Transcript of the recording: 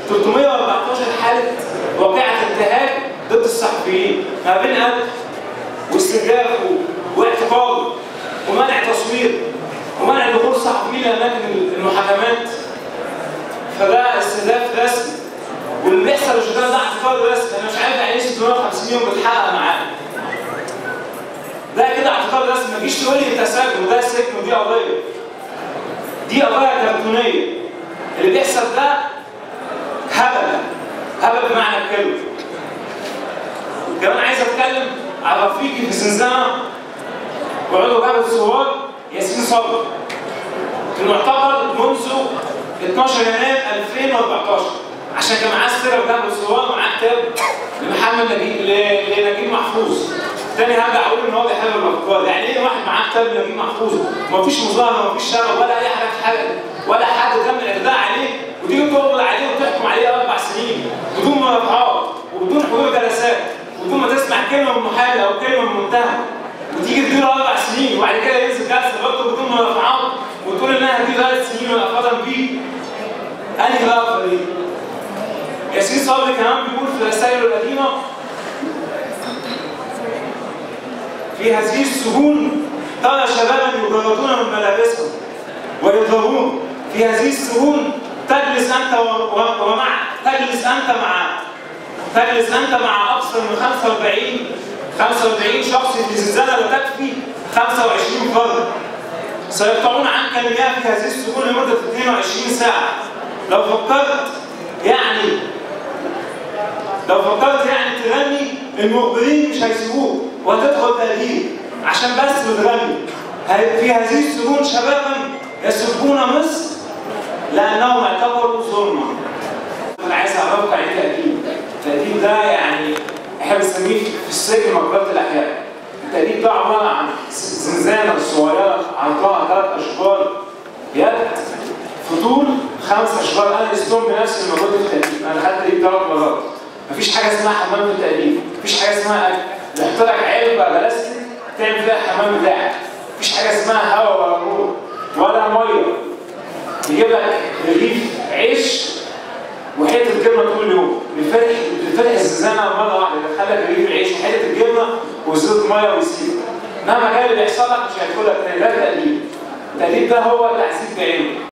314 حاله واقعه انتهاك ضد الصحفيين ما بين قتل واستهداف واعتقال ومنع تصوير ومنع دخول صحفيين لاماكن المحاكمات فده استهداف رسمي واللي بيحصل للشيطان ده اعتقال رسمي انا مش عارف يعني ايه 650 يوم بتحقق معاه ده كده اعتقال رسمي ما تجيش تقول لي انت سجن وده سجن ودي قضيه دي قضايا كرتونيه اللي بيحصل ده هبل هبل بمعنى الكلمه كمان عايز اتكلم على رفيقي في زنزانه وعضو جبهه الثوار ياسين صبري المعتقل منذ 12 يناير 2014 عشان كان معاه سيره وجنب الصوان ومعاه كتاب لمحمد نجيب لنجيب محفوظ تاني هرجع اقول ان هو بيحارب الافكار يعني ايه واحد معاه كتاب لنجيب محفوظ ومفيش مظاهره ومفيش شغب ولا اي حاجه اتحرق ولا حد تم الاعتداء عليه وتيجي تقبض عليه وتحكم عليه اربع سنين بدون مرافعات وبدون حضور جلسات وبدون ما تسمع كلمه من محامي او كلمه من متهم وتيجي تديله اربع سنين وبعد كده ينزل جلسه برضه بدون مرافعات وتقول انها دي ثلاث سنين ولا قدم بيه انهي بقى دي؟ ياسين صبري كمان بيقول في رسائله القديمه في هذه السجون ترى شبابا يجردون من ملابسهم ويضربون في هذه السجون تجلس انت ومع تجلس انت مع تجلس انت مع اكثر من 45 45 شخص في زنزانه لا تكفي 25 فرد سيقطعون عنك المياه في هذه السجون لمده 22 ساعه لو فكرت يعني لو فكرت يعني تغني المخبرين مش هيسيبوك وهتدخل تأديب عشان بس بتغني في هذه السجون شبابا يسبون مصر لانهم اعتبروا ظلما. انا عايز اعرفك عن التأديب. التأديب ده يعني احنا بنسميه في السجن مقبره الاحياء. التأديب ده عباره عن زنزانه صغيره عرضها ثلاث اشجار يد فطول خمس اشجار انا قستهم بنفسي الموجود في التأديب، انا خدت تأديب ثلاث مرات. مفيش حاجه اسمها حمام في التأديب، مفيش حاجه اسمها اكل. بيحط لك علبه بلاستيك تعمل فيها الحمام بتاعك. مفيش حاجه اسمها هواء ولا نور ولا ميه. يجيب لك رغيف عيش وحته جبنه طول اليوم بيفتح بيفتح الزنزانه مره واحده يدخل لك رغيف عيش وحته الجبنه وزيت ميه ويسيبك. مهما كان اللي بيحصل لك مش هيدخل لك تاني ده التأديب. التأديب ده هو التعذيب بعينه.